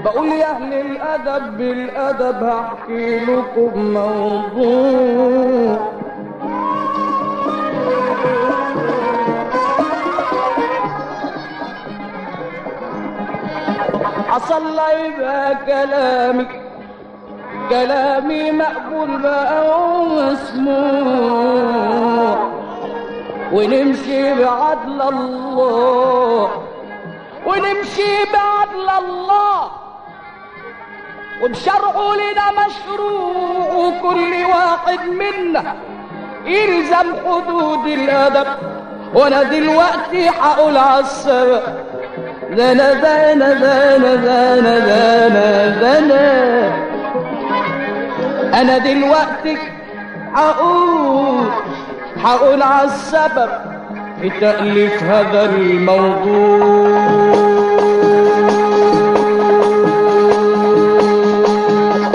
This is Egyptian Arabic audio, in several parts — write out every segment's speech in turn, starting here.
بقول يا اهل الادب بالادب هحكي لكم موضوع حصل لي يبقى كلامي كلامي مقبول بقى ومسموع ونمشي بعدل الله ونمشي بعدل الله وبشرعه لنا مشروع وكل واحد منا يلزم حدود الادب وانا دلوقتي هقول عالسبب ده انا ده انا ده انا ده انا ده انا ده انا انا دلوقتي هقول هقول عالسبب في تأليف هذا الموضوع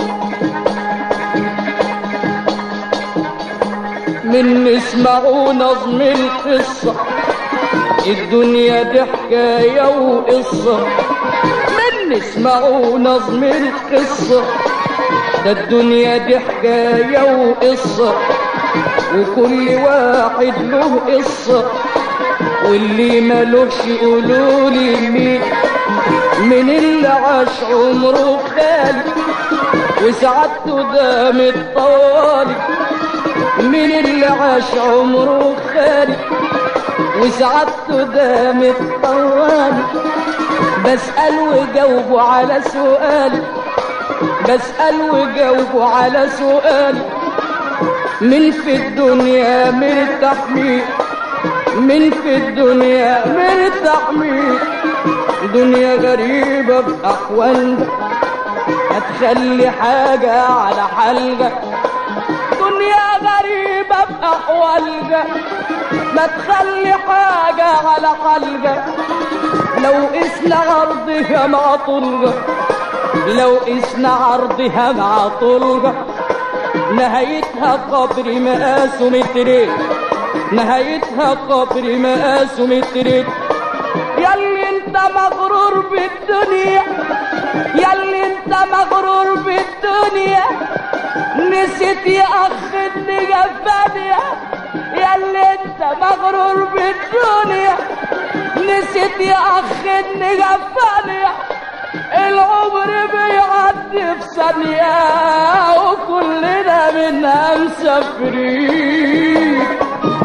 من اسمعوا نظم القصة الدنيا دي حكاية وقصة من اسمعوا نظم القصة ده الدنيا دي حكاية وقصة وكل واحد له قصة واللي ملوش يقولولي مين من اللي عاش عمره خالي وسعادته دامت طوالي من اللي عاش عمره خالي وسعادته دامت طوالي بسأل وجاوبه على سؤالي بسأل وجاوبه على سؤالي من في الدنيا مرتاح مين من في الدنيا مرتاح مين دنيا غريبة بأحوالها هتخلي حاجة على حلقة دنيا غريبة بأحوالها ما تخلي حاجة على حلقة لو قسنا عرضها مع طولها لو قسنا عرضها مع طولها نهايتها قبر مقاسه مترين نهايتها قبر مقاسه مترين ياللي انت مغرور بالدنيا ياللي انت مغرور بالدنيا نسيت يا اخ النجا فانية ياللي انت مغرور بالدنيا نسيت يا اخ النجا فانية العمر بيعدي في ثانية وكلنا منها مسافرين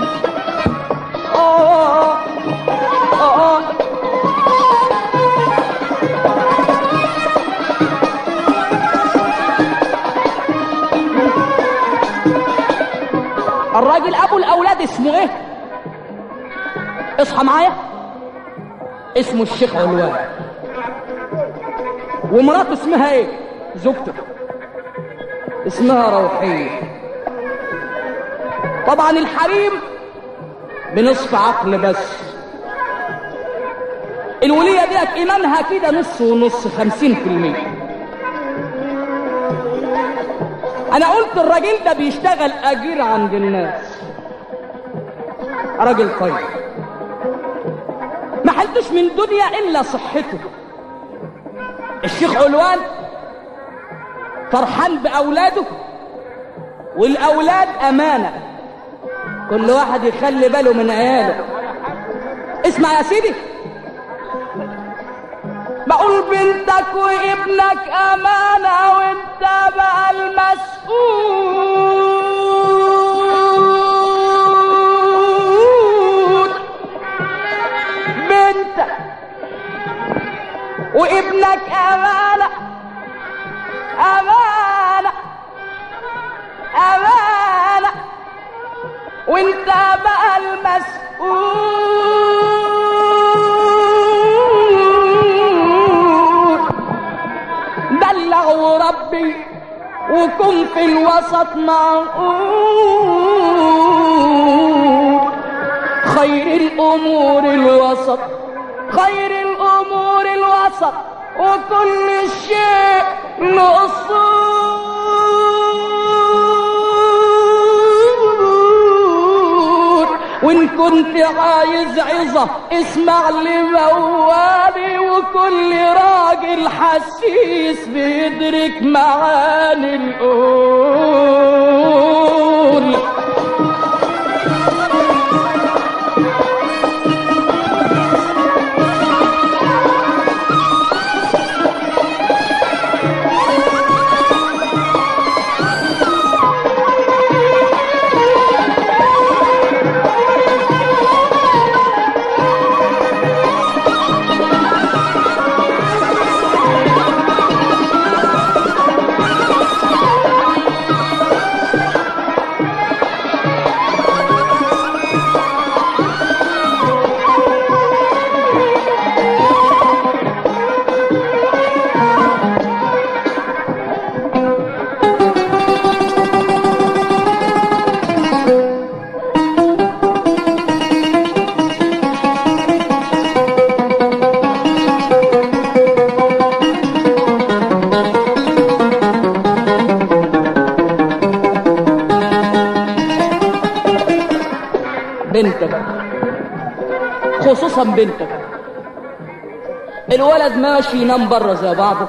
آه آه الراجل ابو الاولاد اسمه ايه اصحى معايا اسمه الشيخ علوان ومراته اسمها ايه زوجته اسمها روحية طبعا الحريم بنصف عقل بس الولية ديت ايمانها كده نص ونص خمسين في المية انا قلت الراجل ده بيشتغل اجير عند الناس راجل طيب ما حلتش من دنيا الا صحته الشيخ علوان فرحان باولاده والاولاد امانه كل واحد يخلي باله من عياله اسمع يا سيدي بقول بنتك وابنك امانه وانت بقى المسؤول بنتك وابنك امانه امانه امانه وانت بقى المسؤول دلع وربي وكن في الوسط معقول خير الامور الوسط خير الامور الوسط وكل شيء له اصول وان كنت عايز عظة اسمع لموالي وكل راجل حسيس بيدرك معاني القول بنتك خصوصا بنتك الولد ماشي ينام بره زي بعضه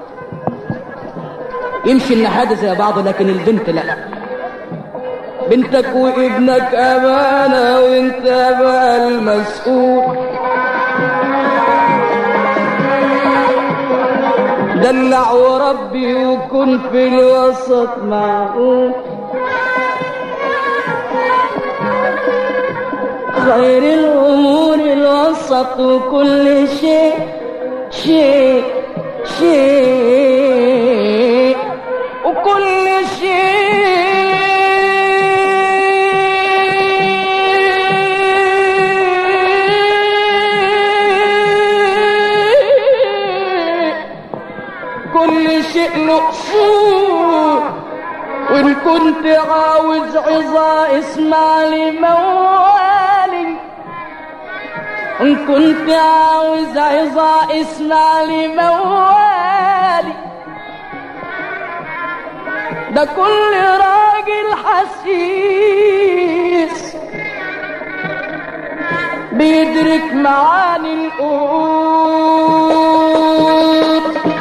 يمشي النهاد زي بعضه لكن البنت لا بنتك وابنك امانه وانت بقى المسؤول دلع وربي وكن في الوسط معقول خير الأمور الوسط وكل شيء شيء شيء وكل شيء كل شيء له أصول وإن كنت عاوز عظة اسمع لي موالي إن كنت عاوز عظة اسمع لي موالي ده كل راجل حسيس بيدرك معاني القول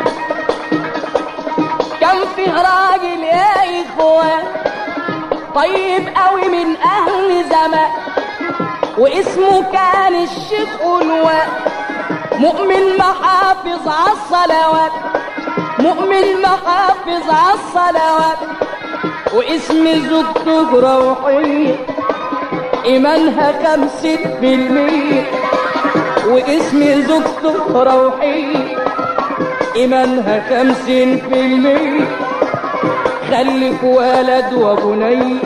كان فيه راجل يا اخوان طيب قوي من اهل زمان واسمه كان الشيخ أنواء مؤمن محافظ على الصلوات مؤمن محافظ على الصلوات واسم زوجته روحية إيمانها خمسة بالمية واسم زوجته روحية إيمانها خمسين في المية خلف ولد وبني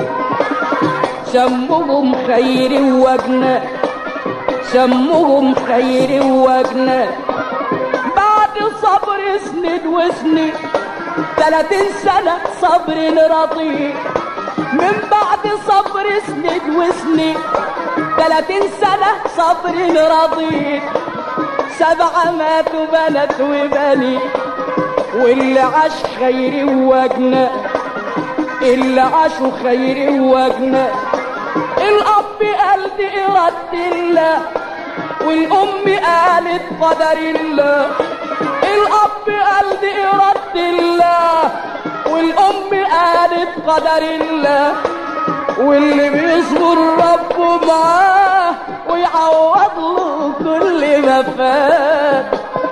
سمهم خير وجنة سمهم خير وجنة بعد صبر سند وسنين ثلاثين سنة صبر رضيع من بعد صبر سند وسنين ثلاثين سنة صبر رضيع سبعة ماتوا بنات وبني واللي عاش خير وجنة اللي عاشوا خير وجنة الأب قال دي إرادة الله والأم قالت قدر الله الأب قال دي إرادة الله والأم قالت قدر الله واللي بيصبر ربه معاه ويعوض له كل ما فات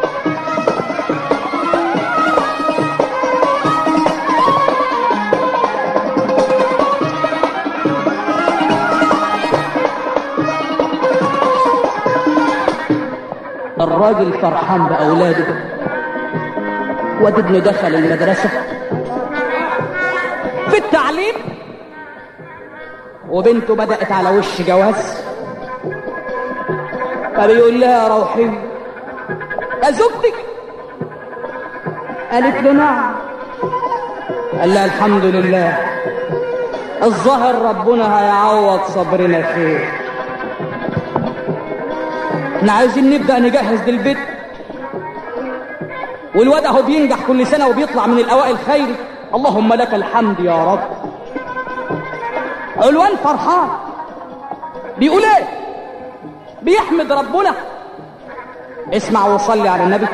الراجل فرحان بأولاده واد ابنه دخل المدرسة في التعليم وبنته بدأت على وش جواز فبيقول لها روحي يا زوجتك قالت له نعم قال لها الحمد لله الظاهر ربنا هيعوض صبرنا خير احنا عايزين نبدأ نجهز للبيت والواد اهو بينجح كل سنة وبيطلع من الأوائل خير اللهم لك الحمد يا رب علوان فرحان بيقول ايه بيحمد ربنا اسمع وصلي على النبي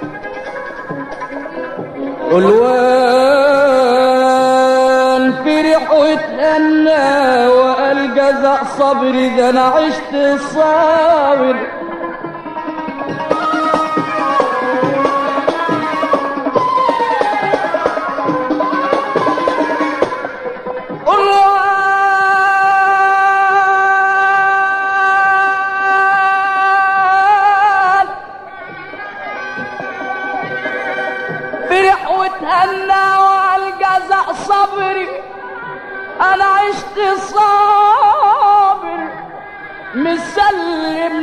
قلوان فرح واتهنى وقال جزاء صبري ده انا عشت صابر قلوان فرح واتهنى وقال جزاء صبري انا عشت صابر مسلم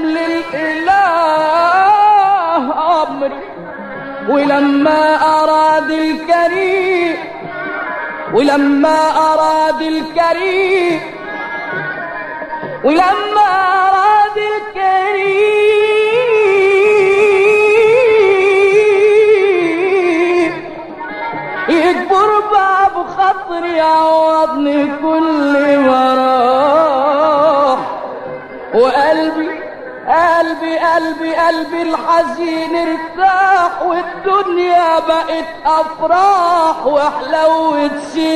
للاله امري ولما اراد الكريم ولما اراد الكريم ولما اراد الكريم يكبر باب خاطري يعوضني كل ما راح وقلبي قلبي قلبي قلبي الحزين ارتاح والدنيا بقت افراح وحلوة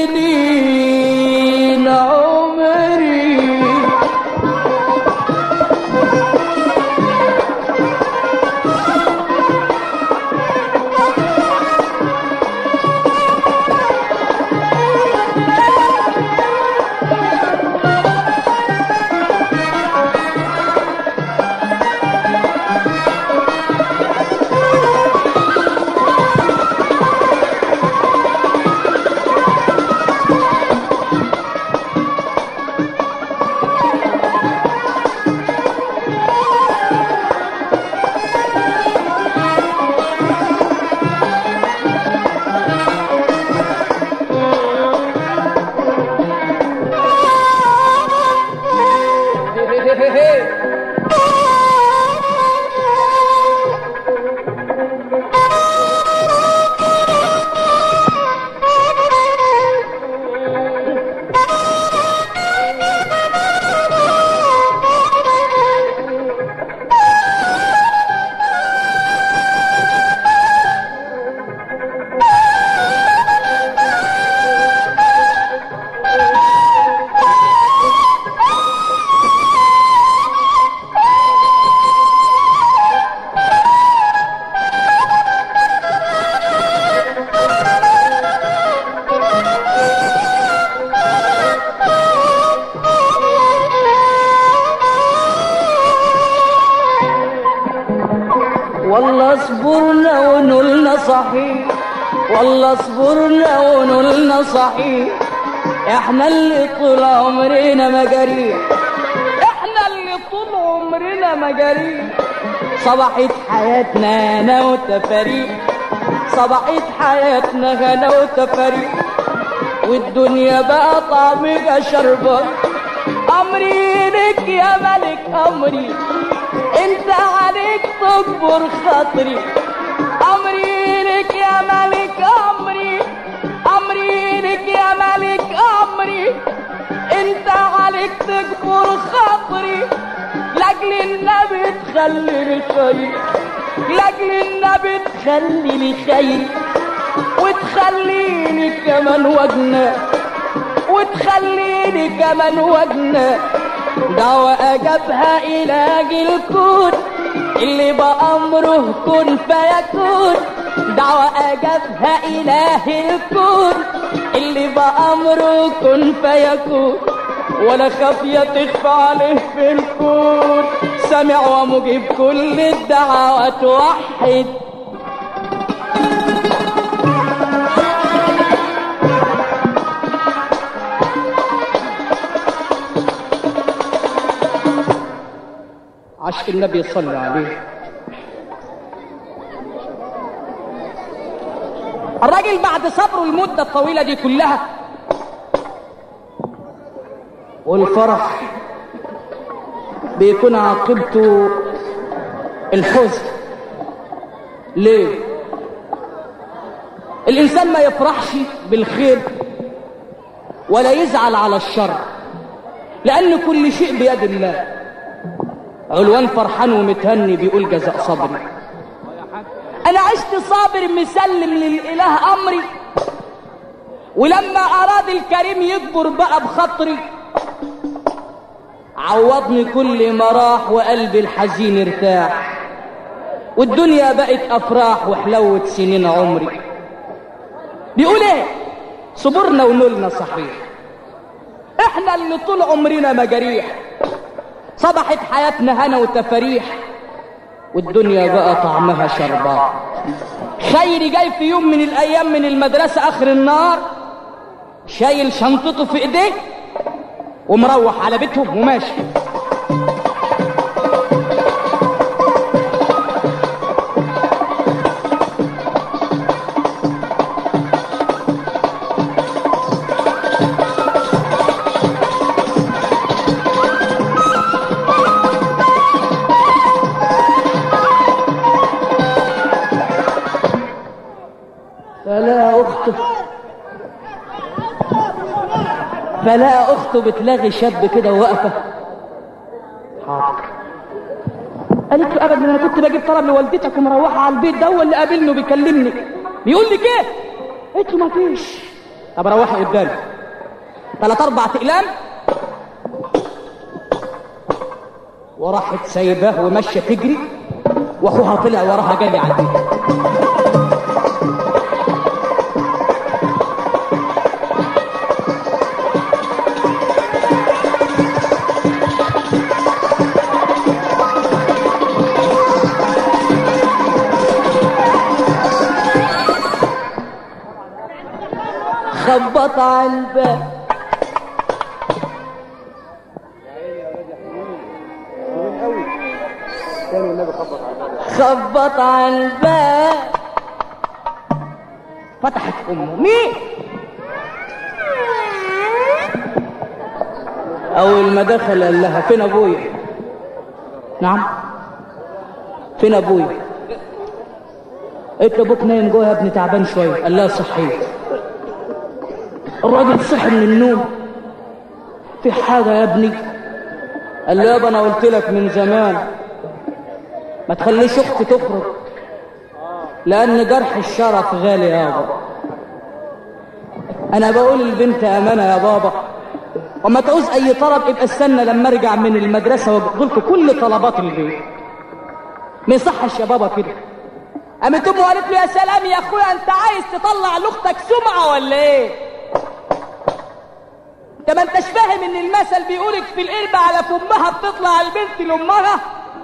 سنين عمري والله صبرنا ونولنا صحيح والله صبرنا ونولنا صحيح احنا اللي طول عمرنا مجاريح احنا اللي طول عمرنا مجاريح صبحت حياتنا انا وتفاريح صبحت حياتنا انا وتفاريح والدنيا بقى طعمها شربة امري لك يا ملك امري انت عليك تكبر خاطري امري لك يا ملك امري امري لك يا ملك امري انت عليك تكبر خاطري لاجل النبي تخلي لي خير لاجل النبي تخلي لي خير وتخليني كمان وجنه وتخليني كمان وجنه دعوة أجابها إله الكون اللي بأمره كن فيكون دعوة أجابها إله الكون اللي بأمره كن فيكون ولا خافية تخفى عليه في الكون سامع ومجيب كل الدعوات وحد عشق النبي صلى عليه الراجل بعد صبره المدة الطويلة دي كلها والفرح بيكون عاقبته الحزن ليه الإنسان ما يفرحش بالخير ولا يزعل على الشر لأن كل شيء بيد الله علوان فرحان ومتهني بيقول جزاء صبري أنا عشت صابر مسلم للإله أمري ولما أراد الكريم يكبر بقى بخطري عوضني كل ما راح وقلبي الحزين ارتاح والدنيا بقت أفراح وحلوت سنين عمري بيقول ايه صبرنا ونولنا صحيح احنا اللي طول عمرنا مجاريح صبحت حياتنا هنا وتفاريح والدنيا بقى طعمها شربان خيري جاي في يوم من الايام من المدرسة اخر النهار شايل شنطته في ايديه ومروح على بيتهم وماشي فلا اخته فلا اخته بتلاغي شاب كده واقفه حاضر قالت له ابدا انا كنت بجيب طلب لوالدتك ومروحه على البيت ده هو اللي قابلني وبيكلمني بيقول لك ايه قلت له ما فيش طب روحي قدامي ثلاث اربع اقلام وراحت سايباه وماشيه تجري واخوها طلع وراها جري على البيت خبط على الباب خبط على الباب فتحت امه مين اول ما دخل قال لها فين ابويا نعم فين ابويا قلت له ابوك نايم جوه يا ابني تعبان شويه قال لها صحيت الراجل صحي من النوم في حاجة يا ابني قال له يابا انا قلت لك من زمان ما تخليش اختي تخرج لان جرح الشرف غالي يابا انا بقول البنت امانة يا بابا وما تعوز اي طلب ابقى استنى لما ارجع من المدرسة واجيب كل طلبات البيت ما يصحش يا بابا كده قامت امه قالت له يا سلام يا اخويا انت عايز تطلع لاختك سمعه ولا ايه انت ما انتش فاهم ان المثل بيقولك في القلب على فمها بتطلع البنت لامها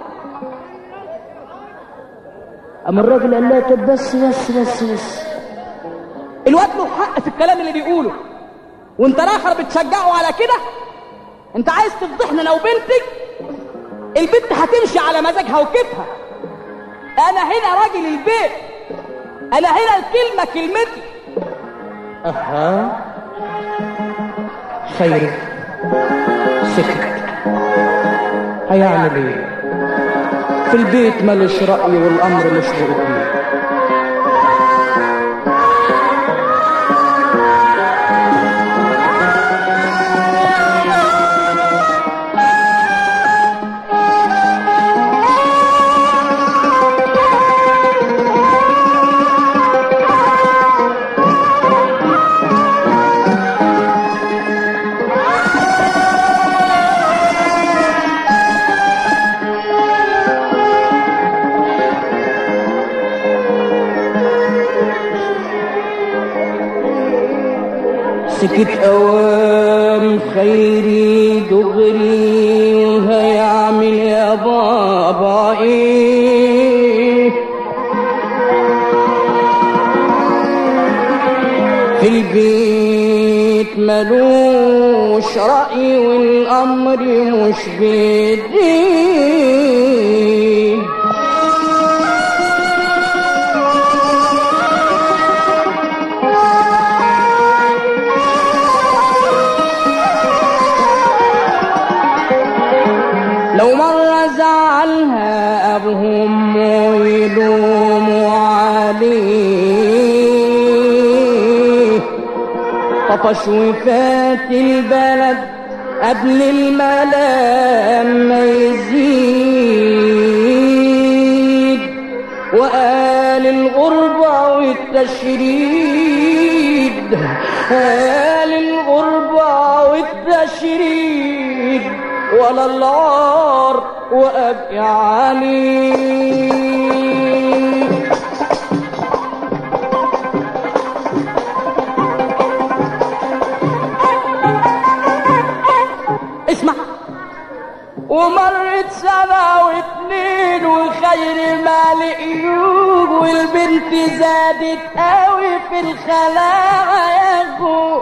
اما الراجل قال لها طب بس بس بس بس الواد له حق في الكلام اللي بيقوله وانت الاخر بتشجعه على كده انت عايز تفضحنا انا وبنتك البنت هتمشي على مزاجها وكيفها انا هنا راجل البيت انا هنا الكلمه كلمتي اها خير سكت هيعمل ايه في البيت مالش رأي والأمر مش برضيه سكت اوام خيري دغري وهيعمل يا بابا ايه في البيت ملوش رأي والأمر مش بيديه لو مرة زعلها أبوهم ويلوموا عليه طفش وفات البلد قبل الملام ما يزيد وقال الغربة والتشريد قال الغربة والتشريد ولا العار وأبقي عليه اسمع ومرت سنة واتنين وخير ما لقيوه والبنت زادت قوي في الخلاعة يا اخو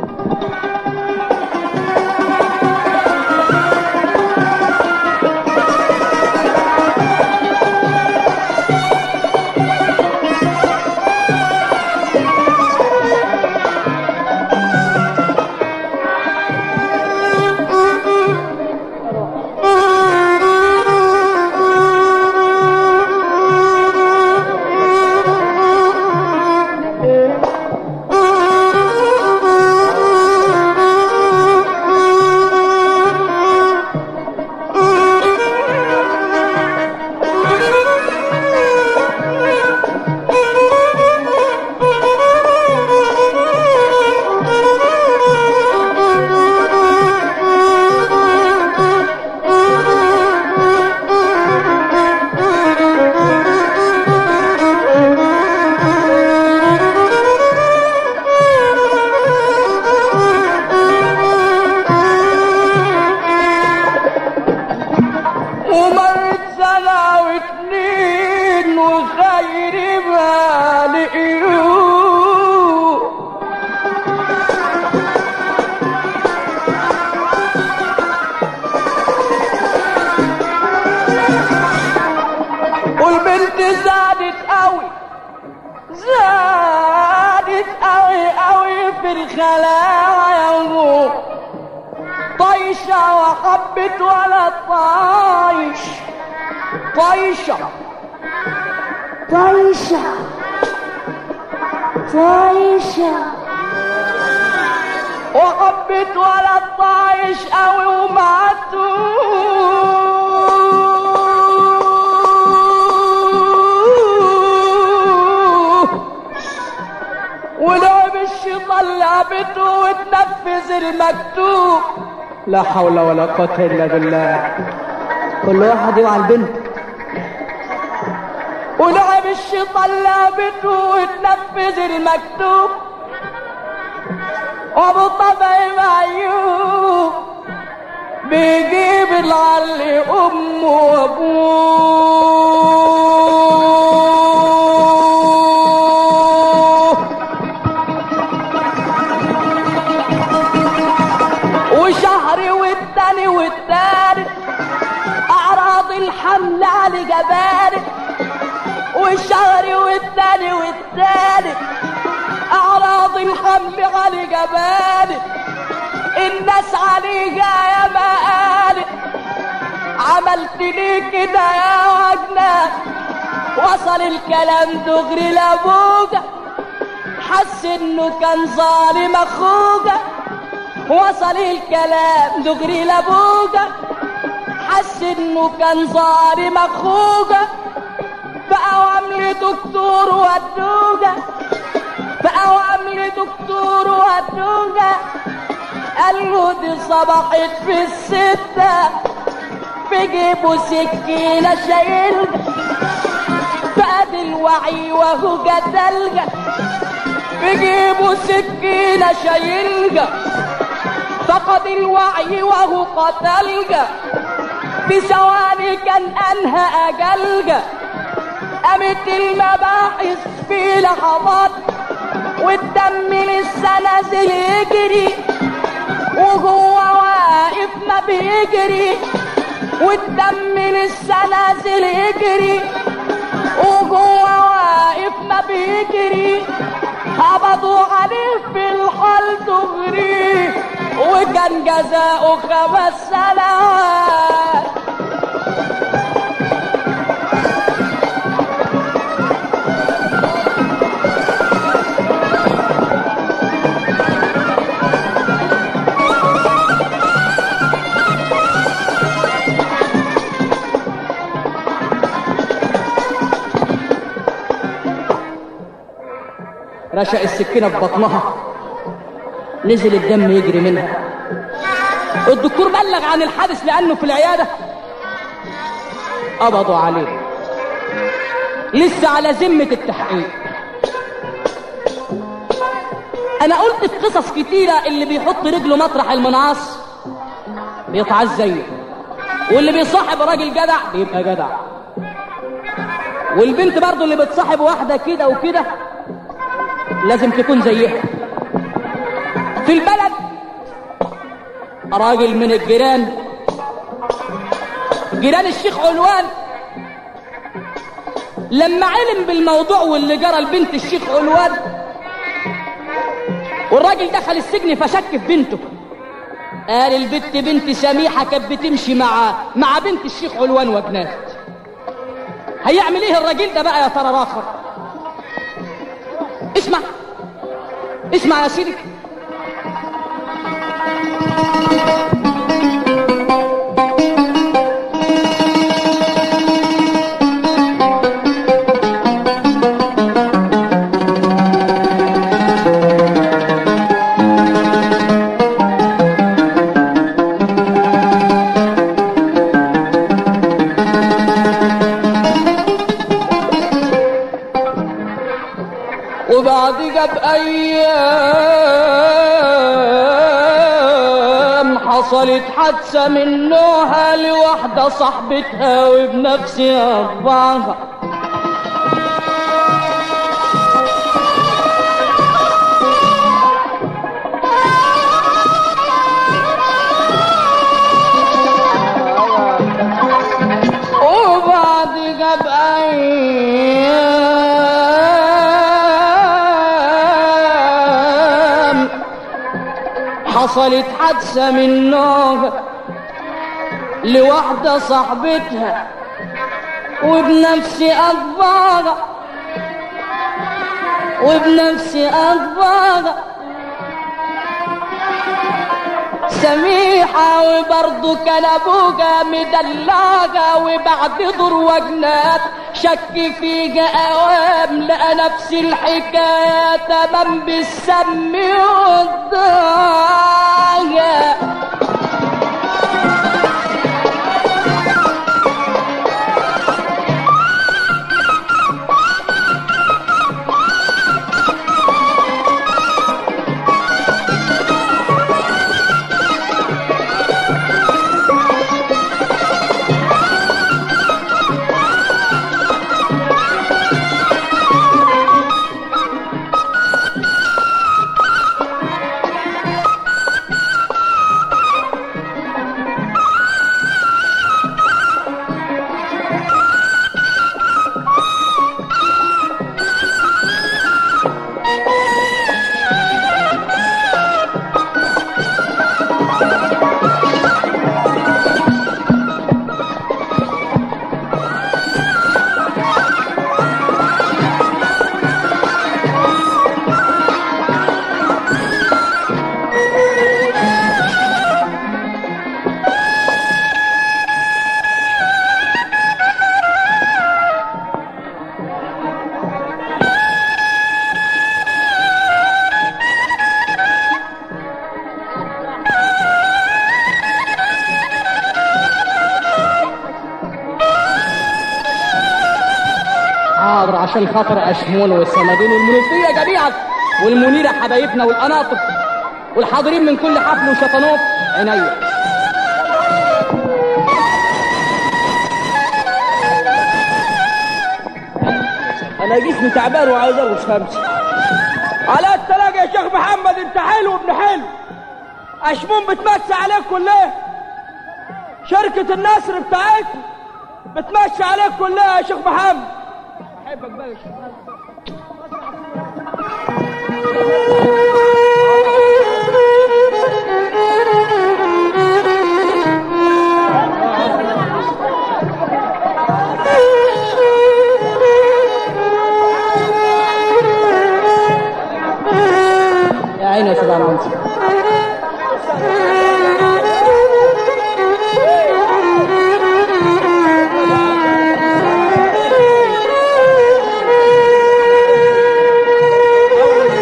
ومرت سنة واتنين وخير ما لقيوه والبنت زادت قوي زادت قوي قوي في الخلاعة يا أبو طيشة وحبت ولا طايش طيشة طيشة طيشة وحبت ولا طايش قوي ومعتوه ولعب الشيطان لعبته وتنفذ المكتوب لا حول ولا قوة إلا بالله كل واحد يوعى البنت ولعب الشيطان لعبته وتنفذ المكتوب وابو طبع معيوب بيجيب العلي امه وابوه وشهر والتاني والتالت اعراض الحمل على جبالك والشهر والتاني والتالت اعراض الحمل على جبالك الناس عليها يا ما قالت عملت ليه كده يا وجنة وصل الكلام دغري لابوجا حس انه كان ظالم اخوجا وصل الكلام دغري لابوجا حس انه كان ظالم اخوجا بقى وعمل دكتور ودوجا بقى وعمل دكتور ودوجا قال له دي صبحت في الستة في جيبه سكينة شايلها فقد الوعي وهو قتلها في جيبه سكينة شايلها فقد الوعي وهو قتلها في ثواني كان انهى اجلها قامت المباحث في لحظات والدم لسه نازل يجري وهو واقف ما بيجري والدم لسه نازل يجري وهو واقف ما بيجري قبضوا عليه في الحال دغري وكان جزاؤه خمس سنوات رشق السكينة في بطنها نزل الدم يجري منها الدكتور بلغ عن الحادث لأنه في العيادة قبضوا عليه لسه على ذمة التحقيق أنا قلت في قصص كتيرة اللي بيحط رجله مطرح المنعاص بيتعز زيه واللي بيصاحب راجل جدع بيبقى جدع والبنت برضو اللي بتصاحب واحدة كده وكده لازم تكون زيها في البلد راجل من الجيران جيران الشيخ علوان لما علم بالموضوع واللي جرى لبنت الشيخ علوان والراجل دخل السجن فشك في بنته قال البت بنت سميحة كانت بتمشي مع مع بنت الشيخ علوان وجنات هيعمل ايه الراجل ده بقى يا ترى راخر اسمع اسمع يا سيدي وبعد جاب ايام حصلت حادثة من نوعها لواحدة صاحبتها وبنفسي أطبعها وبعد جاب أيام حصلت حادثة من نوع لواحدة صاحبتها وبنفسي أطبعها وبنفسي أطبعها سميحة وبرضه كان أبوها مدلعها وبعد دور وجنات شك فيها أوام لقى نفس الحكاية تمام بالسم والضايا حاضر عشان خاطر أشمون والصنادين والمنوفية جميعا والمنيرة حبايبنا والقناطر والحاضرين من كل حفل وشطنوف عينيا انا جسمي تعبان وعاوز ارقص خمسه على التلاقى يا شيخ محمد انت حلو ابن حلو اشمون بتمشي عليك كلها شركة النصر بتاعتكم بتمشي عليك كلها يا شيخ محمد احبك بقى يا شيخ محمد يا عيني يا سيدي المنصور أول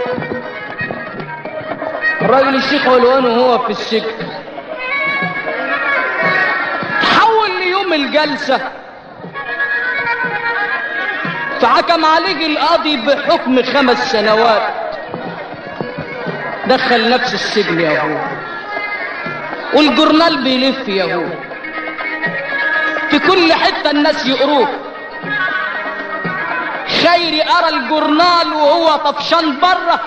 الراجل الشيخ علوان وهو في السجن تحول ليوم الجلسة فحكم عليه القاضي بحكم خمس سنوات دخل نفس السجن يا هو والجورنال بيلف يا هو في كل حتة الناس يقروه خيري قرا الجورنال وهو طفشان بره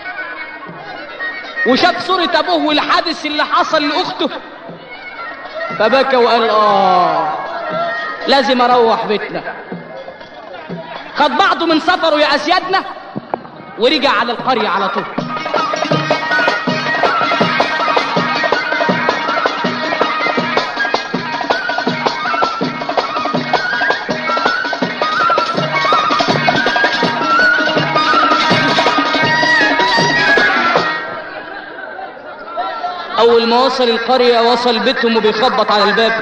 وشاف صورة ابوه والحادث اللي حصل لاخته فبكى وقال اه لازم اروح بيتنا خد بعضه من سفره يا اسيادنا ورجع على القرية على طول اول ما وصل القرية وصل بيتهم وبيخبط على الباب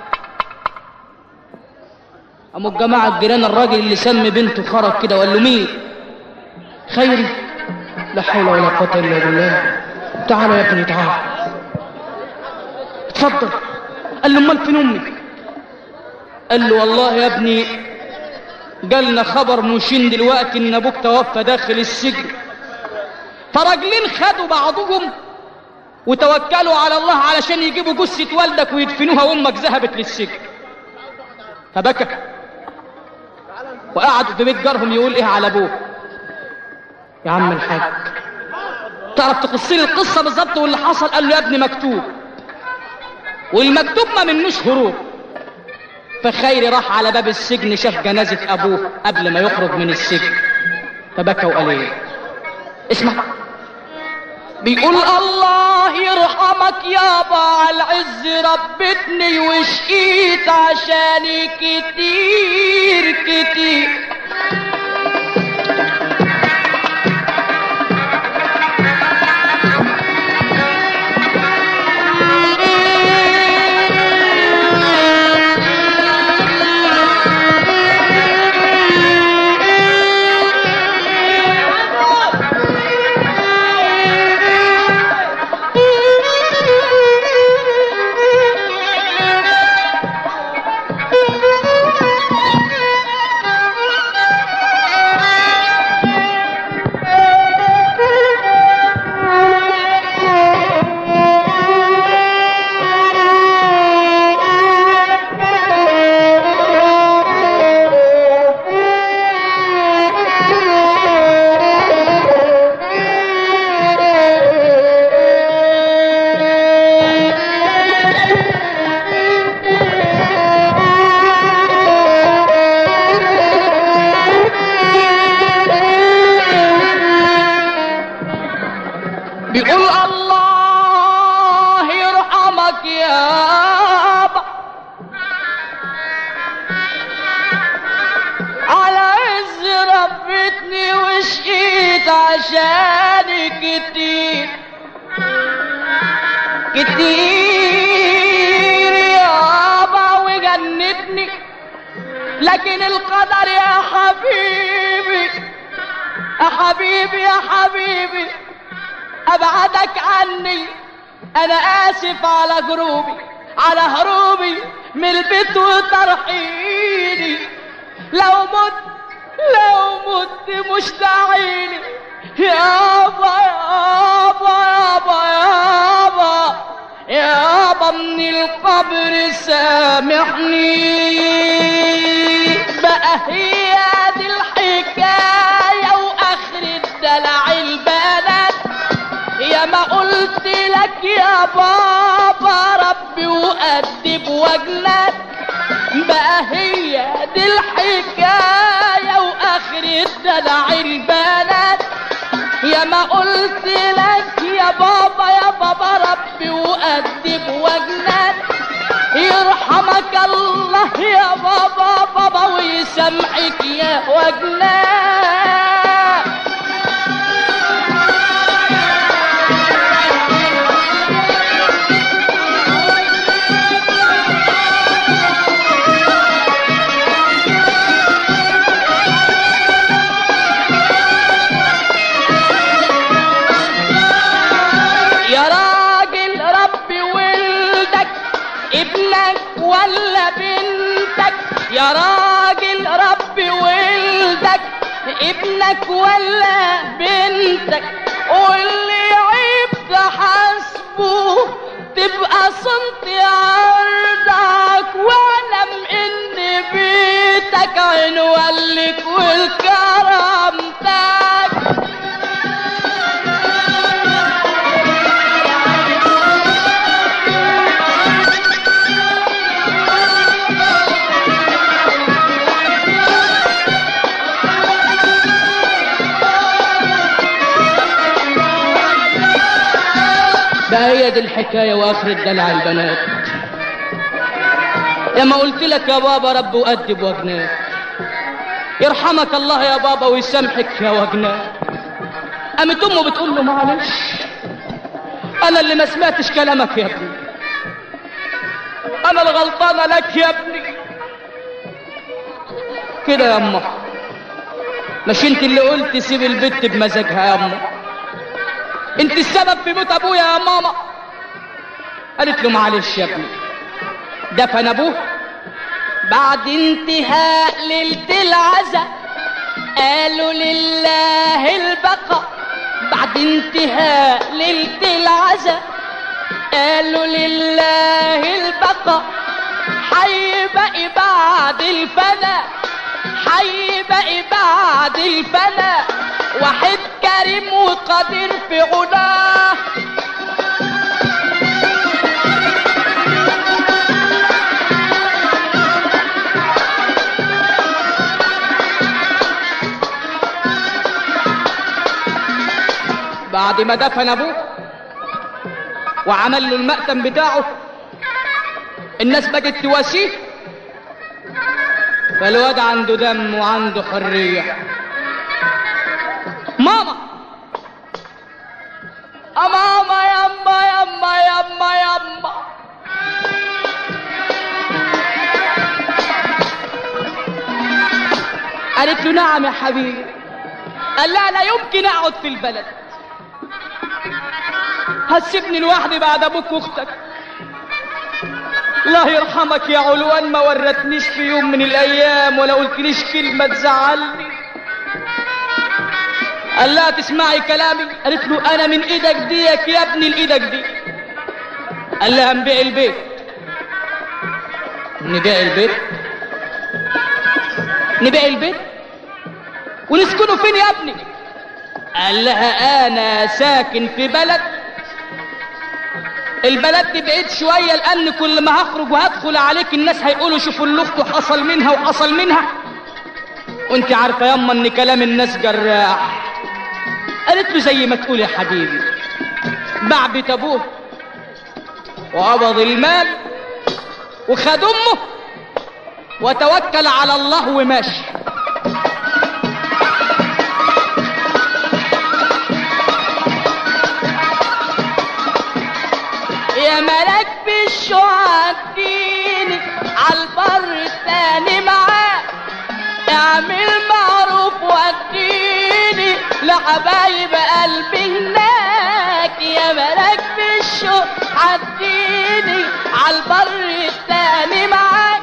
قاموا الجماعة الجيران الراجل اللي سمي بنته خرج كده وقال له مين خيري لا حول ولا قوة الا بالله تعالى يا ابني تعالى اتفضل قال له امال فين امي قال له والله يا ابني جالنا خبر مشين دلوقتي ان ابوك توفى داخل السجن فراجلين خدوا بعضهم وتوكلوا على الله علشان يجيبوا جثة والدك ويدفنوها وامك ذهبت للسجن فبكى وقعد في بيت جارهم يقول ايه على ابوه يا عم الحاج تعرف تقص لي القصة بالظبط واللي حصل قال له يا ابني مكتوب والمكتوب ما منوش هروب فخيري راح على باب السجن شاف جنازة ابوه قبل ما يخرج من السجن فبكى وقال ايه اسمع بيقول الله يرحمك يابا على العز ربتني وشقيت عشاني كتير كتير بيقول الله يرحمك يابا على عز ربتني وشقيت عشاني كتير كتير يابا وجنتني لكن القدر يا حبيبي يا حبيبي يا حبيبي ابعدك عني انا اسف على هروبي على هروبي من البيت وترحيلي لو مت لو مت مشتعيلي يابا يابا يابا يابا يابا من القبر سامحني بقى هي دي الحكاية واخر الدلع البلد يا ما قلت لك يا بابا ربي وأدب وجلك بقى هي دي الحكاية وآخر الدلع البلد يا ما قلت لك يا بابا يا بابا ربي وأدب وجلك يرحمك الله يا بابا بابا ويسامحك يا وجلك ابنك ولا بنتك واللي عيب تحاسبه تبقى صنت عرضك واعلم ان بيتك عنوان لك والكرامتك بقى هي دي الحكاية وآخر الدلع البنات لما قلت لك يا بابا رب وأدب وجناه يرحمك الله يا بابا ويسامحك يا وجناه قامت أمه بتقول له معلش أنا اللي ما سمعتش كلامك يا ابني أنا الغلطانة لك يا ابني كده يا أمه مش انت اللي قلت سيب البت بمزاجها يا أمه انت السبب في موت ابويا يا ماما قالت له معلش يا ابني دفن ابوه بعد انتهاء ليلة العزاء قالوا لله البقاء بعد انتهاء ليلة العزاء قالوا لله البقاء حي بقي بعد الفنا حي بقي بعد الفنا واحد كريم وقدير في غناه بعد ما دفن ابوه وعمل له المأتم بتاعه الناس بقت تواسيه فالواد عنده دم وعنده حريه ماما أ ماما يما يما يما يما قالت له نعم يا حبيبي قال لا لا يمكن اقعد في البلد هتسيبني لوحدي بعد ابوك واختك الله يرحمك يا علوان ما ورتنيش في يوم من الايام ولا قلتليش كلمه تزعلني قال لها تسمعي كلامي قالت له انا من ايدك ديك يا ابني لايدك دي قال لها نبيع البيت نبيع البيت نبيع البيت ونسكنه فين يا ابني قال لها انا ساكن في بلد البلد دي بعيد شويه لان كل ما هخرج وهدخل عليك الناس هيقولوا شوفوا اللفت وحصل منها وحصل منها وانت عارفه ياما ان كلام الناس جراح قالت له زي ما تقول يا حبيبي باع بيت ابوه وقبض المال وخد امه وتوكل على الله وماشي يا ملك بالشعديني عالبر التاني معاه اعمل معروف وديني لحبايب قلبي هناك يا ملك بالشوق عديني عالبر التاني معاك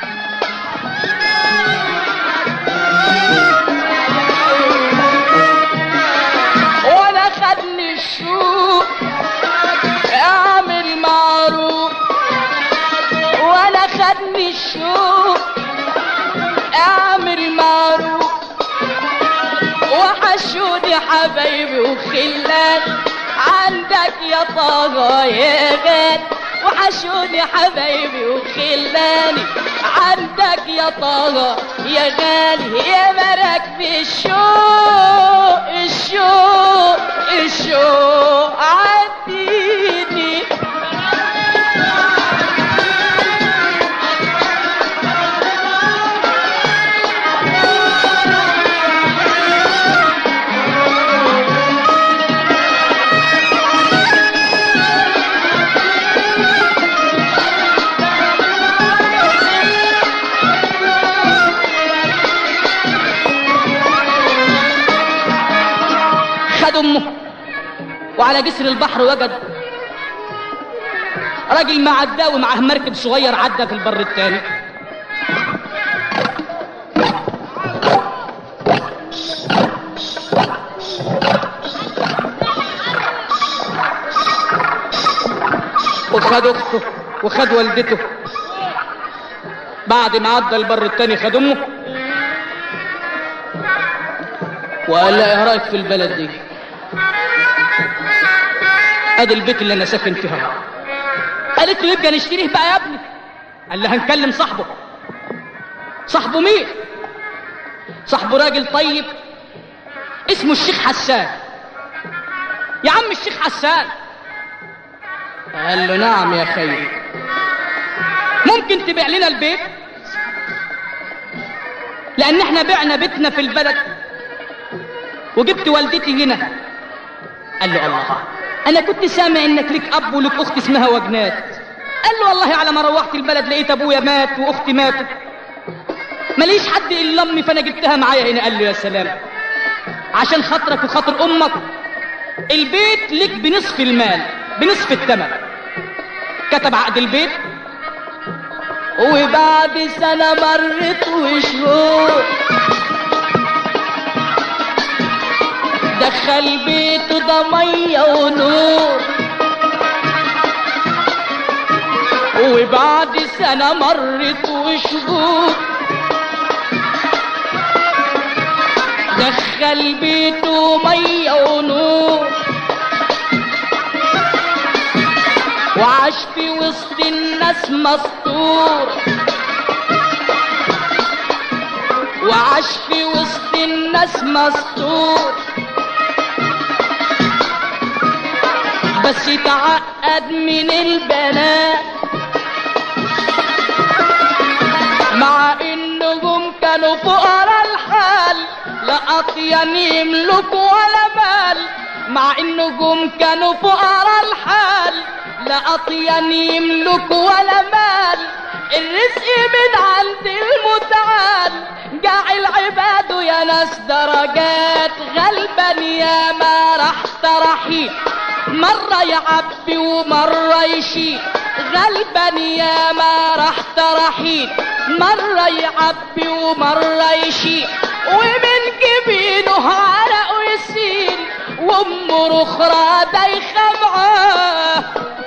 وانا خدني الشوق اعمل معروف وانا خدني الشوق اعمل معروف وحشوني حبايبي وخلان عندك يا طه يا غالي وحشوني حبايبي وخلاني عندك يا طه يا غالي يا مرك في الشوق الشوق الشوق عديني خد امه وعلى جسر البحر وجد راجل معداه ومعاه مركب صغير عدى في البر التاني وخد اخته وخد والدته بعد ما عدى البر التاني خد امه وقال لها ايه رايك في البلد دي ادي البيت اللي انا ساكن فيها قالت له يبقى نشتريه بقى يا ابني قال لها هنكلم صاحبه صاحبه مين صاحبه راجل طيب اسمه الشيخ حسان يا عم الشيخ حسان قال له نعم يا خير ممكن تبيع لنا البيت لان احنا بعنا بيتنا في البلد وجبت والدتي هنا قال له الله انا كنت سامع انك لك اب ولك اخت اسمها وجنات قال له والله على ما روحت البلد لقيت ابويا مات واختي ماتت ماليش حد الا امي فانا جبتها معايا هنا قال له يا سلام عشان خاطرك وخاطر امك البيت لك بنصف المال بنصف الثمن كتب عقد البيت وبعد سنة مرت وشهور دخل بيته ده مية ونور وبعد سنة مرت وشهور دخل بيته مية ونور وعاش في وسط الناس مسطور وعاش في وسط الناس مسطور بس تعقد من البنات مع انهم كانوا فقراء الحال لا اطيان يملكوا ولا مال مع انهم كانوا فقراء الحال لا اطيان يملكوا ولا مال الرزق من عند المتعال جاعل عباده يا ناس درجات غلبا يا ما راح ترحيل مرة يعبي ومرة يشيل غلبا يا ما راح ترحيل مرة يعبي ومرة يشيل ومن جبينه عرق ويسيل وامه اخرى دايخة معاه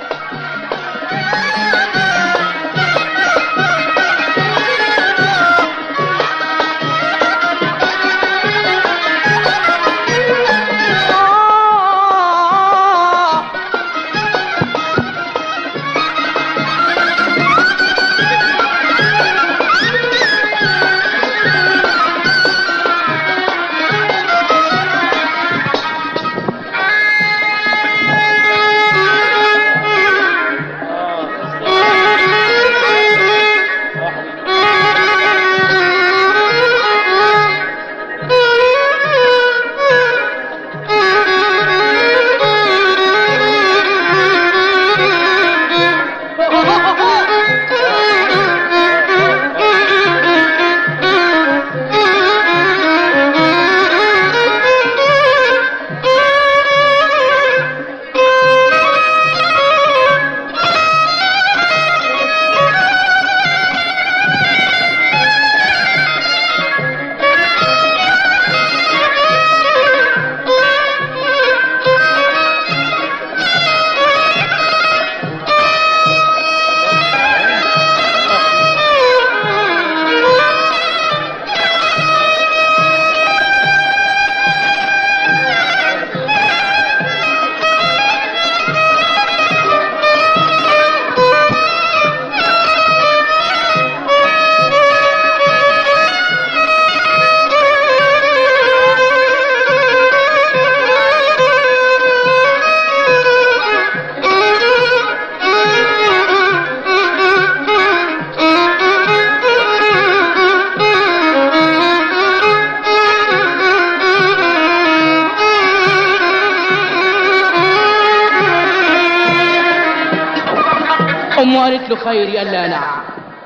امه قالت له خير قال لها نعم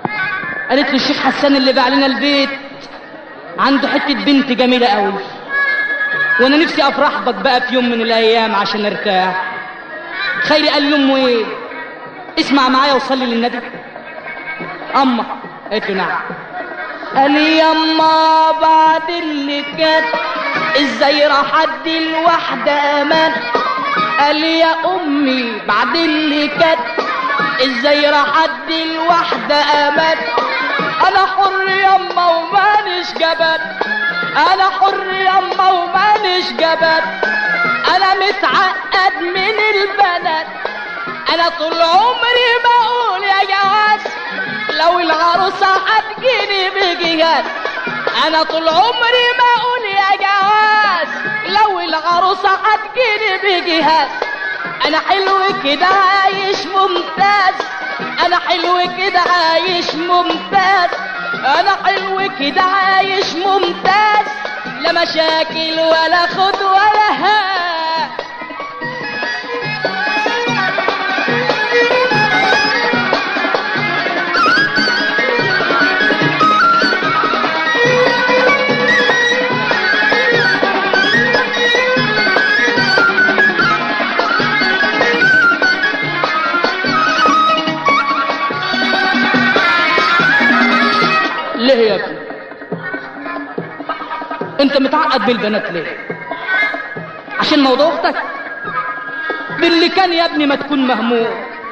قالت له الشيخ حسان اللي باع لنا البيت عنده حته بنت جميله قوي وانا نفسي افرح بك بقى في يوم من الايام عشان ارتاح خيري قال لامه ايه اسمع معايا وصلي للنبي اما قالت له نعم قال يما بعد اللي كان ازاي راح ادي الواحدة امان قال يا امي بعد اللي كان ازاي راح ادي الواحدة امان انا حر يما ومانيش جبل انا حر يما ومانيش جبل انا متعقد من البنات انا طول عمري بقول يا جواز لو العروسة هتجيني بجهاز انا طول عمري بقول يا جواز لو العروسة هتجيني بجهاز انا حلو كده عايش ممتاز انا حلو كده عايش ممتاز انا حلو كده عايش ممتاز لا مشاكل ولا خد ولا هات ليه يا ابني انت متعقد بالبنات ليه عشان موضوع اختك باللي كان يا ابني ما تكون مهموم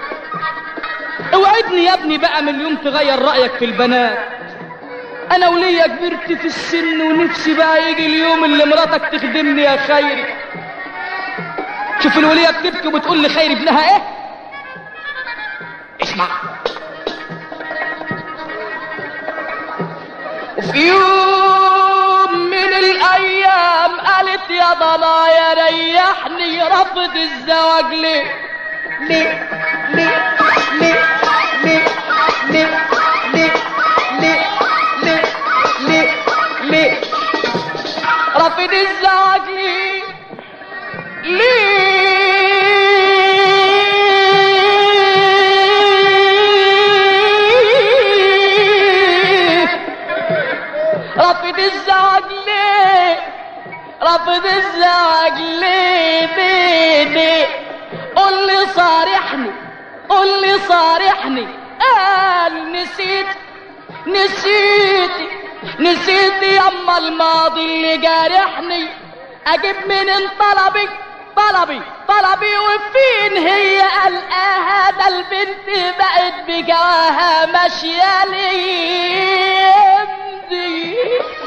اوعدني يا ابني بقى من اليوم تغير رأيك في البنات انا وليا كبرت في السن ونفسي بقى يجي اليوم اللي مراتك تخدمني يا خيري شوف الولية بتبكي وبتقول لي خير ابنها ايه اسمع وفي يوم من الايام قالت يا ضنايا ريحني رفض الزواج ليه ليه ليه ليه ليه ليه ليه ليه ليه ليه ليه رفض الزواج ليه ليه رفض الزواج ليه رفض الزواج ليه ليه ليه قول لي صارحني قول لي صارحني قال نسيت نسيتي نسيتي يما الماضي اللي جارحني اجيب منين طلبي طلبي طلبي وفين هي قلقاها ده البنت بقت بجواها ماشيه ليه دي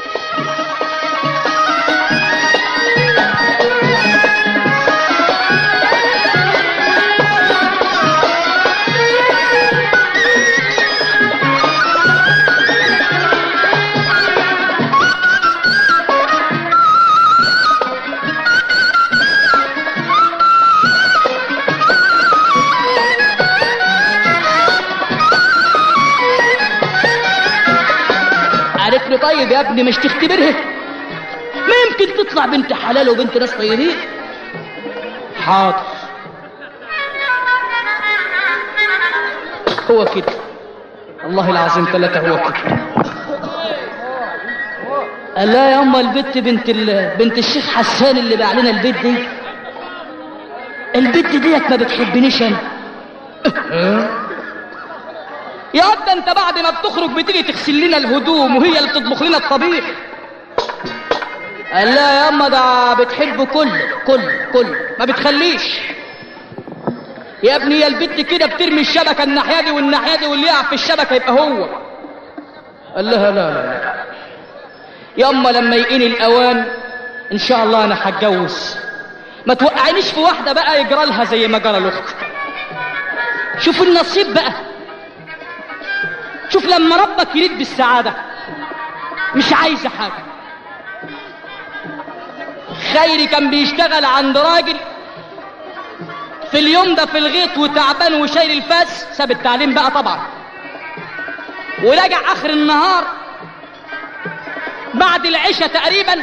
قالت لي طيب يا ابني مش تختبرها ما يمكن تطلع بنت حلال وبنت ناس طيبين حاضر هو كده والله العظيم ثلاثة هو كده قال لا يا اما البت بنت ال... بنت الشيخ حسان اللي باع لنا البيت دي البت ديت ما بتحبنيش انا يا واد ده انت بعد ما بتخرج بتيجي تغسل لنا الهدوم وهي اللي بتطبخ لنا الطبيخ قال لا يا اما ده بتحب كله كله كله ما بتخليش يا ابني يا البت كده بترمي الشبكه الناحيه دي والناحيه دي واللي يقع في الشبكه يبقى هو قال لها لا لا لا يا اما لما يقيني الاوان ان شاء الله انا هتجوز ما توقعنيش في واحده بقى يجرى لها زي ما جرى لاختي شوف النصيب بقى شوف لما ربك يريد بالسعادة مش عايزة حاجة خيري كان بيشتغل عند راجل في اليوم ده في الغيط وتعبان وشايل الفاس ساب التعليم بقى طبعا ورجع اخر النهار بعد العشاء تقريبا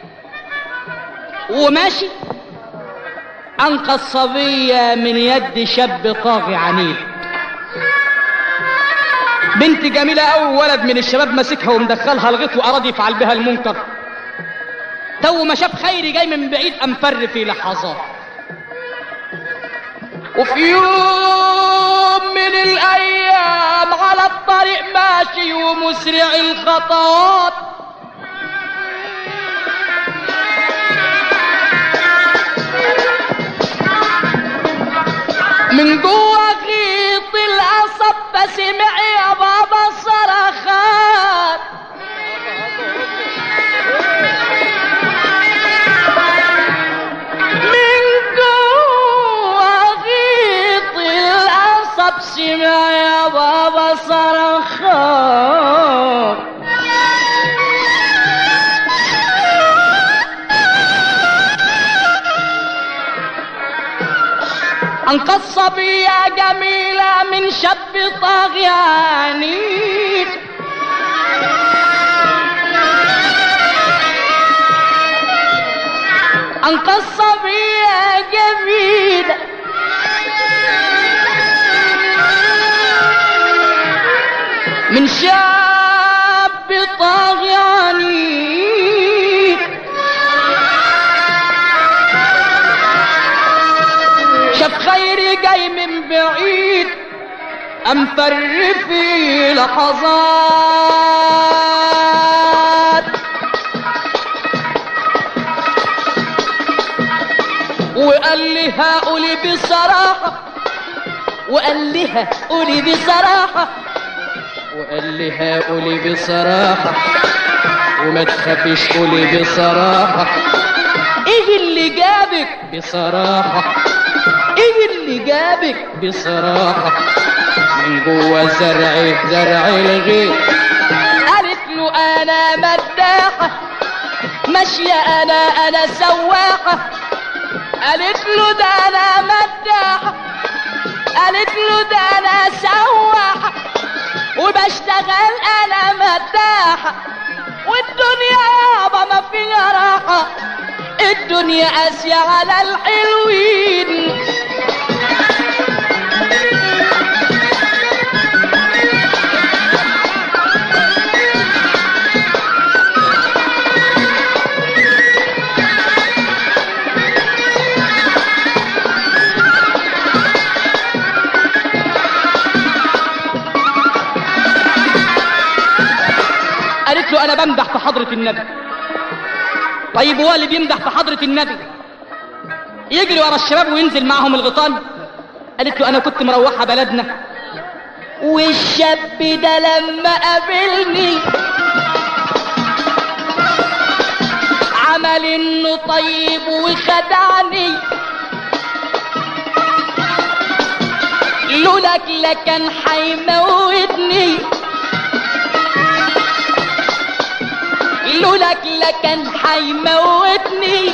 وماشي انقذ صبية من يد شاب طاغي عنيد بنت جميلة أوي ولد من الشباب ماسكها ومدخلها الغيط وأراد يفعل بها المنكر تو ما شاف خيري جاي من بعيد قام فر في لحظات وفي يوم من الأيام على الطريق ماشي ومسرع الخطوات من جوه غيط فسمع يا بابا الصرخات من جوا غيط القصب سمع يا بابا صرخات انقذ صبية جميلة من شاب طاغي عنيد انقذ صبية جميلة من شاب طاغي عنيد شاف خيري جاي من بعيد أم فر في لحظات وقال لي هقولي بصراحة وقال لي هقولي بصراحة وقال لي هقولي بصراحة وما تخافيش قولي بصراحة ايه اللي جابك بصراحة ايه اللي جابك بصراحة من جوا زرعي زرعي الغيط قالت له انا مداحة ماشية انا انا سواحة قالت له ده انا مداحة قالت له ده انا سواحة وبشتغل انا مداحة والدنيا يابا ما فيها راحة الدنيا قاسية على الحلوين قالت له انا بمدح في حضرة النبي طيب هو اللي بيمدح في حضرة النبي يجري ورا الشباب وينزل معهم الغيطان قالت له انا كنت مروحة بلدنا والشاب ده لما قابلني عمل انه طيب وخدعني لولاك لكان حيموتني لولاك لكان حيموتني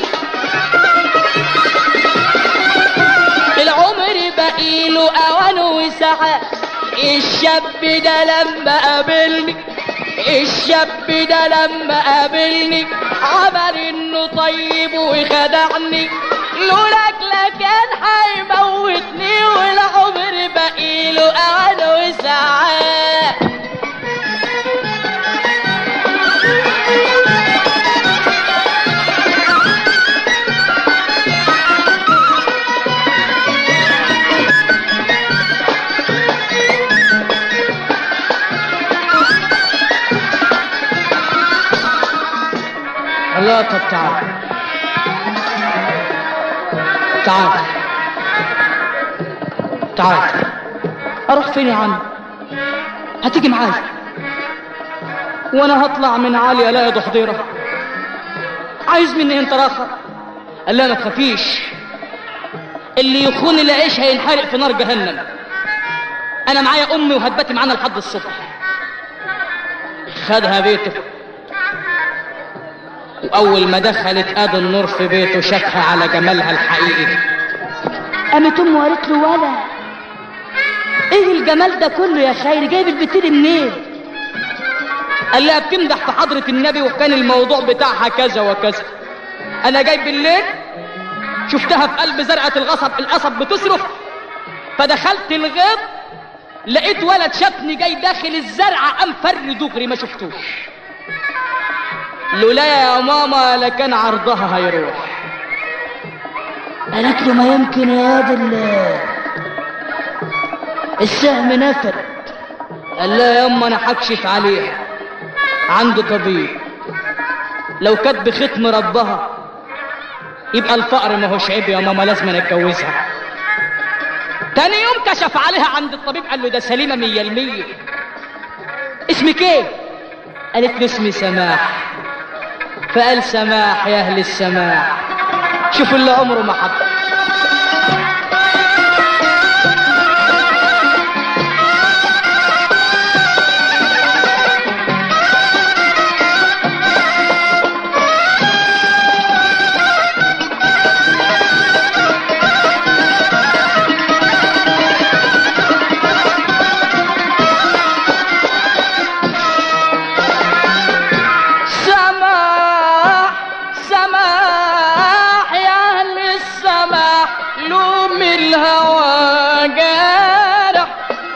العمر بقيله اوان وساعات الشاب ده لما قابلني الشاب ده لما قابلني عمل انه طيب وخدعني لولاك لكان حيموتني والعمر بقيله اوان وساعات الله طب تعال تعال تعال اروح فين يا عم هتيجي معايا وانا هطلع من عالي الاقي ضحضيره عايز مني انت راخر قال لا ما تخافيش اللي يخون العيش هينحرق في نار جهنم انا معايا امي وهتباتي معانا لحد الصبح خدها بيته وأول ما دخلت آد النور في بيته شافها على جمالها الحقيقي قامت أمه قالت له ولا إيه الجمال ده كله يا خير جايب البت دي منين؟ قال لها بتمدح في حضرة النبي وكان الموضوع بتاعها كذا وكذا أنا جاي بالليل شفتها في قلب زرعة الغصب القصب بتصرخ فدخلت الغيط لقيت ولد شافني جاي داخل الزرعة قام فر دغري ما شفتوش لولا يا ماما لكان عرضها هيروح قالت له ما يمكن يا واد ال- السهم نفد قال لها يا اما انا هكشف عليها عنده طبيب لو كانت بختم ربها يبقى الفقر ما هوش عيب يا ماما لازم أنا اتجوزها تاني يوم كشف عليها عند الطبيب قال له ده سليمة مية المية اسمك ايه قالت له اسمي سماح فقال سماح يا اهل السماح شوفوا اللي عمره ما حب سماح سماح يا اهل السماح لوم الهوى جارح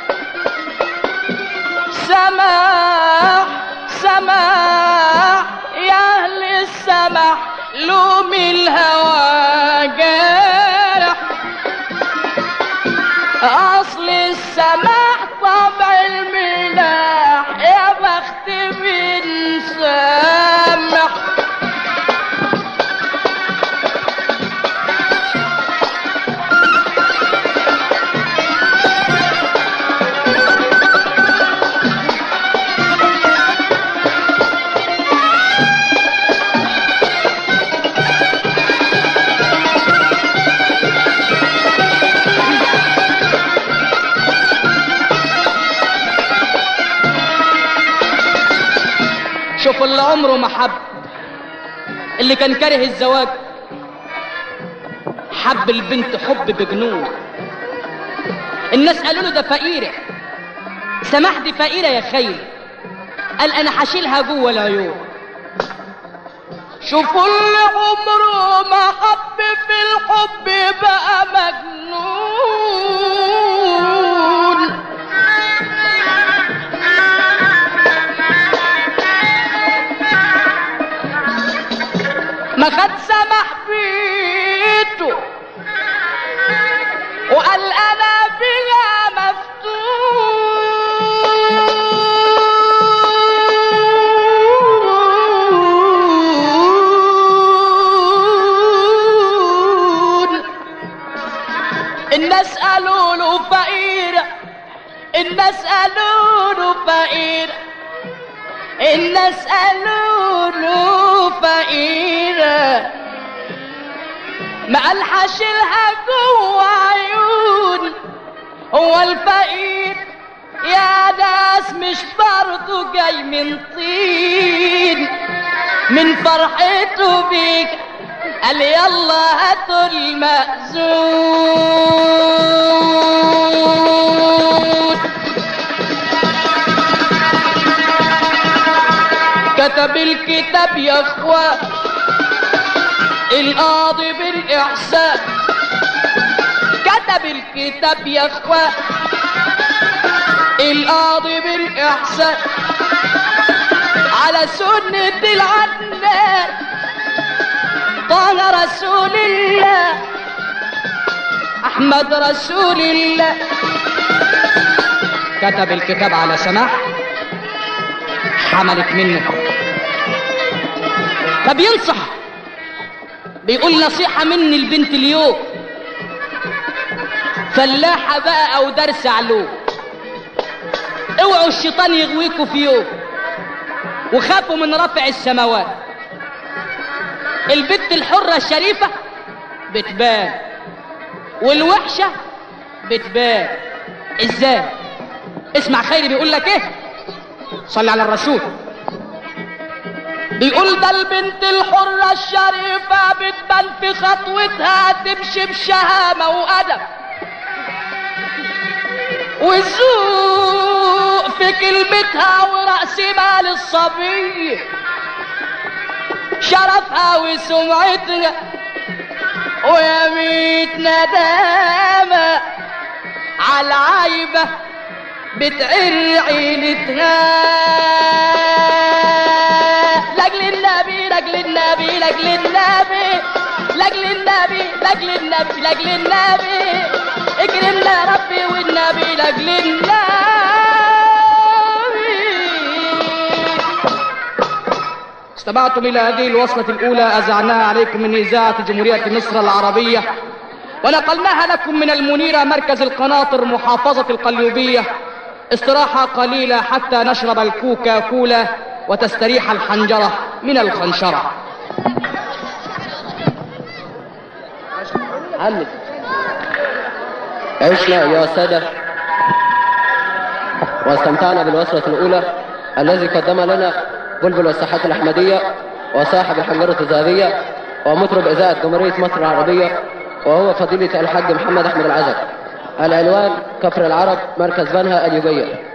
سماح سماح يا اهل السماح لوم الهوى جارح اصل السماح طبع الملاح يا بخت من سامح شوف اللي عمره ما حب اللي كان كاره الزواج حب البنت حب بجنون الناس قالوا له ده فقيرة سماح دي فقيرة يا خير قال انا هشيلها جوه العيون شوفوا اللي عمره ما حب في الحب بقى مجنون ما خد سمح بيته وقال انا بها مفتون الناس قالوا له فقيرة الناس قالوا له فقيرة الناس قالوا له فقيرة ما قال حشيلها جوه عيون هو الفقير يا ناس مش برضه جاي من طين من فرحته بيك قال يلا هاتوا المأذون كتب الكتاب يا اخوان القاضي بالاحسان كتب الكتاب يا اخوان القاضي بالاحسان على سنة العدنان طه رسول الله احمد رسول الله كتب الكتاب على سماح حملت منه فبينصح بيقول نصيحة مني البنت اليوم فلاحة بقى او درس علوم اوعوا الشيطان يغويكوا في يوم وخافوا من رفع السماوات البنت الحرة الشريفة بتبان والوحشة بتبان ازاي اسمع خيري بيقول لك ايه صلي على الرسول بيقول ده البنت الحرة الشريفة بتبان في خطوتها تمشي بشهامة وأدب وذوق في كلمتها ورأس مال الصبي شرفها وسمعتها ويميت ندامة على العايبة بتعر عينتها لاجل النبي لاجل النبي لاجل النبي لاجل النبي لاجل النبي لاجل النبي اكرمنا ربي والنبي لاجل النبي استمعتم إلى هذه الوصلة الأولى أزعناها عليكم من إذاعة جمهورية مصر العربية ونقلناها لكم من المنيرة مركز القناطر محافظة القليوبية استراحة قليلة حتى نشرب الكوكا كولا وتستريح الحنجرة من الخنشرة علم عشنا أيها السادة واستمتعنا بالوصلة الأولى الذي قدم لنا بلبل والساحات الأحمدية وصاحب الحنجرة الذهبية ومطرب إذاعة جمهورية مصر العربية وهو فضيلة الحاج محمد أحمد العزب العنوان كفر العرب مركز بنها اليوبية